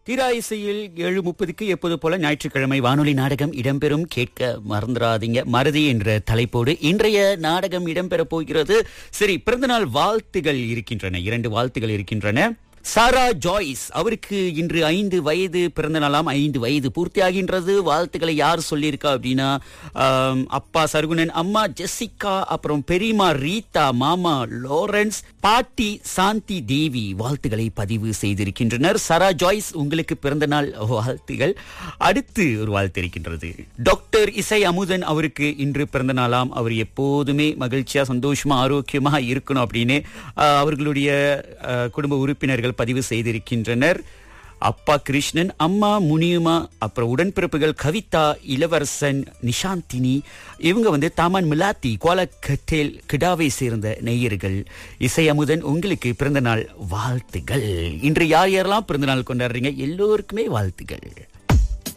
தீரா இசையில் ஏழு முப்பதுக்கு எப்போது போல ஞாயிற்றுக்கிழமை வானொலி நாடகம் இடம்பெறும் கேட்க மறந்துடாதீங்க மறதி என்ற தலைப்போடு இன்றைய நாடகம் இடம்பெறப் போகிறது சரி பிறந்தநாள் வாழ்த்துகள் இருக்கின்றன இரண்டு வாழ்த்துகள் இருக்கின்றன சாரா ஜாய்ஸ் அவருக்கு இன்று ஐந்து வயது பிறந்த நாளாம் ஐந்து வயது பூர்த்தியாகின்றது வாழ்த்துக்களை யார் சொல்லியிருக்கா அப்படின்னா ஆம், அப்பா சர்குணன் அம்மா ஜெசிகா அப்புறம் பெரியம்மா ரீதா மாமா லாரன்ஸ் பாட்டி சாந்தி தேவி வாழ்த்துக்களை பதிவு செய்திருக்கின்றனர் சாரா ஜாய்ஸ் உங்களுக்கு பிறந்த நாள் வாழ்த்துகள் அடுத்து ஒரு வாழ்த்து இருக்கின்றது டாக்டர் இசை அமுதன் அவருக்கு இன்று பிறந்த நாளாம் அவர் எப்போதுமே மகிழ்ச்சியா சந்தோஷமா ஆரோக்கியமா இருக்கணும் அப்படின்னு ஆஹ், அவர்களுடைய ஆஹ், குடும்ப உறுப்பினர்கள் பதிவு செய்திருக்கின்றனர் அப்பா கிருஷ்ணன் அம்மா முனியுமா அப்புறம் உடன்பிறப்புகள் கவிதா இளவரசன் நிஷாந்தினி இவங்க வந்து தாமான் மிலாத்தி கோலக்கட்டேல் கிடாவை சேர்ந்த நேயர்கள் இசை அமுதன் உங்களுக்கு பிறந்த நாள் வாழ்த்துகள் இன்று யார் யாரெல்லாம் பிறந்த நாள் கொண்டாடுறீங்க எல்லோருக்குமே வாழ்த்துகள்